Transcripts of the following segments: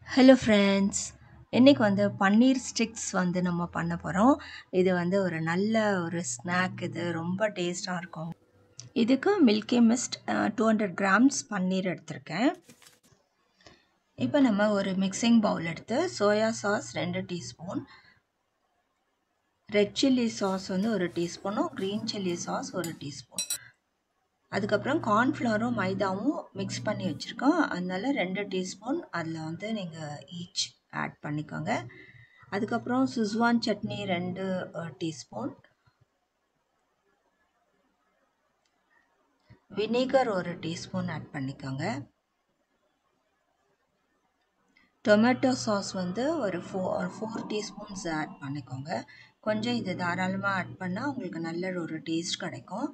hello friends இன்றைக்கி வந்து பன்னீர் sticks வந்து நம்ம பண்ண போகிறோம் இது வந்து ஒரு நல்ல ஒரு ஸ்நாக் இது ரொம்ப டேஸ்ட்டாக இருக்கும் இதுக்கு Milky Mist two hundred grams paneer எடுத்திருக்கேன் இப்போ நம்ம ஒரு மிக்சிங் பவுல் எடுத்து சோயா சாஸ் ரெண்டு டீஸ்பூன் ரெட் சில்லி சாஸ் வந்து ஒரு டீஸ்பூனும் க்ரீன் சில்லி சாஸ் ஒரு டீஸ்பூன் அதுக்கப்புறம் கார்ன்ஃப்ளவரும் மைதாவும் மிக்ஸ் பண்ணி வச்சுருக்கோம் அதனால ரெண்டு டீஸ்பூன் அதில் வந்து நீங்கள் ஈச் ஆட் பண்ணிக்கோங்க அதுக்கப்புறம் சுஸ்வான் சட்னி ரெண்டு டீஸ்பூன் வினிகர் ஒரு டீஸ்பூன் ஆட் பண்ணிக்கோங்க டொமேட்டோ சாஸ் வந்து ஒரு ஃபோர் ஃபோர் டீஸ்பூன்ஸ் ஆட் பண்ணிக்கோங்க கொஞ்சம் இது தாராளமாக ஆட் பண்ணால் உங்களுக்கு நல்ல ஒரு டேஸ்ட் கிடைக்கும்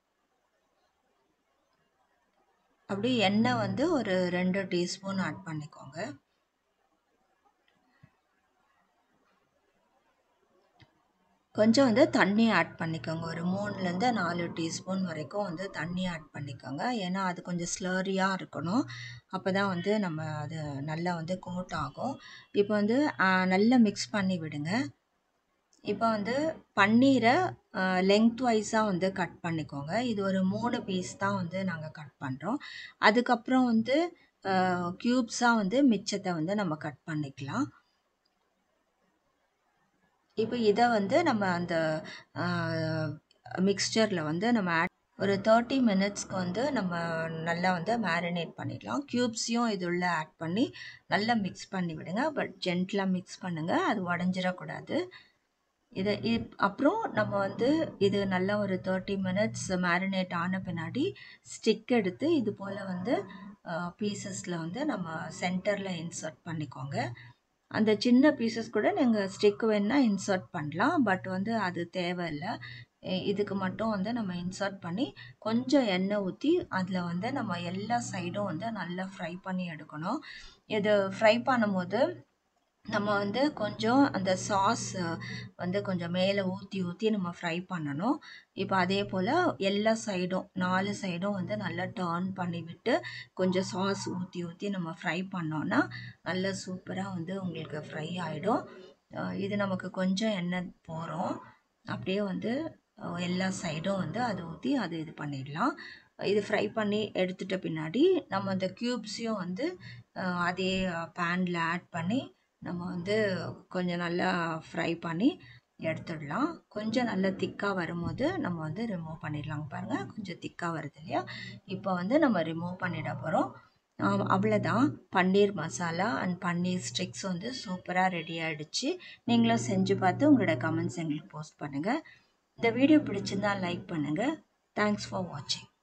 அப்படி எண்ணெய் வந்து ஒரு ரெண்டு டீஸ்பூன் ஆட் பண்ணிக்கோங்க கொஞ்சம் வந்து தண்ணி ஆட் பண்ணிக்கோங்க ஒரு மூணுலேருந்து நாலு டீஸ்பூன் வரைக்கும் வந்து தண்ணி ஆட் பண்ணிக்கோங்க ஏன்னா அது கொஞ்சம் ஸ்லரியாக இருக்கணும் அப்போ தான் வந்து நம்ம அது நல்லா வந்து கோட் ஆகும் இப்போ வந்து நல்லா மிக்ஸ் பண்ணி விடுங்க இப்போ வந்து பன்னீரை லெங்த் வைஸாக வந்து கட் பண்ணிக்கோங்க இது ஒரு மூணு பீஸ் தான் வந்து நாங்கள் கட் பண்ணுறோம் அதுக்கப்புறம் வந்து க்யூப்ஸாக வந்து மிச்சத்தை வந்து நம்ம கட் பண்ணிக்கலாம் இப்போ இதை வந்து நம்ம அந்த மிக்ஸ்சரில் வந்து நம்ம ஆட் ஒரு தேர்ட்டி மினிட்ஸ்க்கு வந்து நம்ம நல்லா வந்து மேரினேட் பண்ணிடலாம் க்யூப்ஸையும் இது உள்ள ஆட் பண்ணி நல்லா மிக்ஸ் பண்ணி விடுங்க பட் ஜென்டலாக மிக்ஸ் பண்ணுங்கள் அது உடஞ்சிடக்கூடாது இதை அப்புறம் நம்ம வந்து இது நல்லா ஒரு தேர்ட்டி மினிட்ஸ் மேரினேட் ஆன பின்னாடி ஸ்டிக் எடுத்து இது போல் வந்து பீசஸில் வந்து நம்ம சென்டரில் இன்சர்ட் பண்ணிக்கோங்க அந்த சின்ன பீசஸ் கூட நீங்கள் ஸ்டிக் வேணால் இன்சர்ட் பண்ணலாம் பட் வந்து அது தேவையில்லை இதுக்கு மட்டும் வந்து நம்ம இன்சர்ட் பண்ணி கொஞ்சம் எண்ணெய் ஊற்றி அதில் வந்து நம்ம எல்லா சைடும் வந்து நல்லா ஃப்ரை பண்ணி எடுக்கணும் இது ஃப்ரை பண்ணும்போது நம்ம வந்து கொஞ்சம் அந்த சாஸ் வந்து கொஞ்சம் மேலே ஊற்றி ஊற்றி நம்ம ஃப்ரை பண்ணணும் இப்போ அதே போல் எல்லா சைடும் நாலு சைடும் வந்து நல்லா டர்ன் பண்ணி விட்டு கொஞ்சம் சாஸ் ஊற்றி ஊற்றி நம்ம ஃப்ரை பண்ணோன்னா நல்லா சூப்பராக வந்து உங்களுக்கு ஃப்ரை ஆகிடும் இது நமக்கு கொஞ்சம் எண்ணெய் போகிறோம் அப்படியே வந்து எல்லா சைடும் வந்து அதை ஊற்றி அது இது பண்ணிடலாம் இது ஃப்ரை பண்ணி எடுத்துட்ட பின்னாடி நம்ம அந்த க்யூப்ஸையும் வந்து அதே பேனில் ஆட் பண்ணி நம்ம வந்து கொஞ்சம் நல்லா ஃப்ரை பண்ணி எடுத்துடலாம் கொஞ்சம் நல்லா திக்காக வரும்போது நம்ம வந்து ரிமூவ் பண்ணிடலாம் பாருங்கள் கொஞ்சம் திக்காக வருது இல்லையா இப்போ வந்து நம்ம ரிமூவ் பண்ணிட போகிறோம் அவ்வளோதான் பன்னீர் மசாலா அண்ட் பன்னீர் ஸ்டிக்ஸ் வந்து சூப்பராக ரெடி ஆகிடுச்சு நீங்களும் செஞ்சு பார்த்து உங்களோட கமெண்ட்ஸ் எங்களுக்கு போஸ்ட் பண்ணுங்கள் இந்த வீடியோ பிடிச்சிருந்தால் லைக் பண்ணுங்கள் தேங்க்ஸ் ஃபார் வாட்சிங்